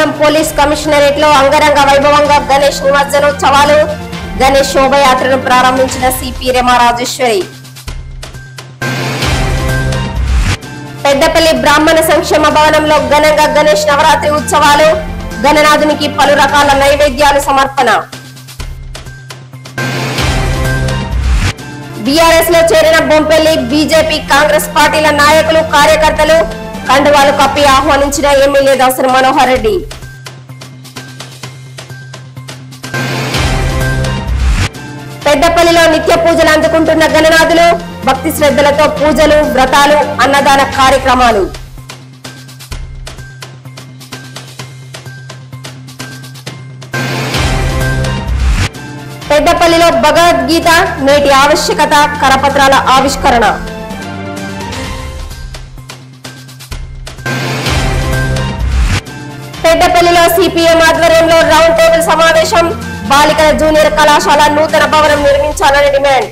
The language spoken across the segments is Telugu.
పట్టణం పోలీస్ కమిషనరేట్ లో అంగరంగ వైభవంగా గణేష్ నిమజ్జనోత్సవాలు గణేష్ శోభయాత్రను ప్రారంభించిన సిపి రెమా రాజేశ్వరి పెద్దపల్లి బ్రాహ్మణ సంక్షేమ భవనంలో ఘనంగా గణేష్ నవరాత్రి ఉత్సవాలు గణనాథునికి పలు రకాల నైవేద్యాలు సమర్పణ బీఆర్ఎస్ లో చేరిన బొంపెల్లి బీజేపీ కాంగ్రెస్ పార్టీల నాయకులు కార్యకర్తలు కండువాలు కప్పి ఆహ్వానించిన ఎమ్మెల్యే దాసరి మనోహర్ రెడ్డి పెద్దపల్లిలో నిత్య పూజలు అందుకుంటున్న గణనాథులు భక్తి శ్రద్ధలతో పూజలు వ్రతాలు అన్నదాన కార్యక్రమాలు పెద్దపల్లిలో భగవద్గీత నేటి ఆవశ్యకత కరపత్రాల ఆవిష్కరణ పెద్దపల్లిలో సిపిఎం ఆధ్వర్యంలో రౌండ్ టేబుల్ సమావేశం బాలికల జూనియర్ కళాశాల నూతన భవనం నిర్మించాలని డిమాండ్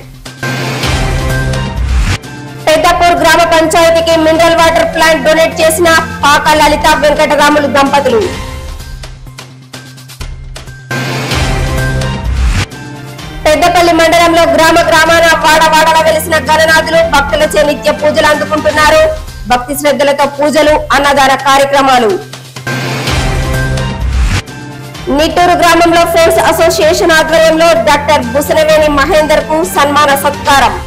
పెద్దపూర్ గ్రామ పంచాయతీకి మినరల్ వాటర్ ప్లాంట్ డొనేట్ చేసిన పాక లలిత వెంకటరాములు దంపతులు పెద్దపల్లి మండలంలో గ్రామ గ్రామాన వాడ వాడల వెలిసిన గణనాథులు భక్తులచే నిత్య పూజలు అందుకుంటున్నారు భక్తి శ్రద్ధలతో పూజలు అన్నదాన కార్యక్రమాలు నిట్టూరు గ్రామంలో ఫ్రెండ్స్ అసోసియేషన్ ఆధ్వర్యంలో డాక్టర్ బుసనవేణి మహేందర్ కు సన్మాన సత్కారం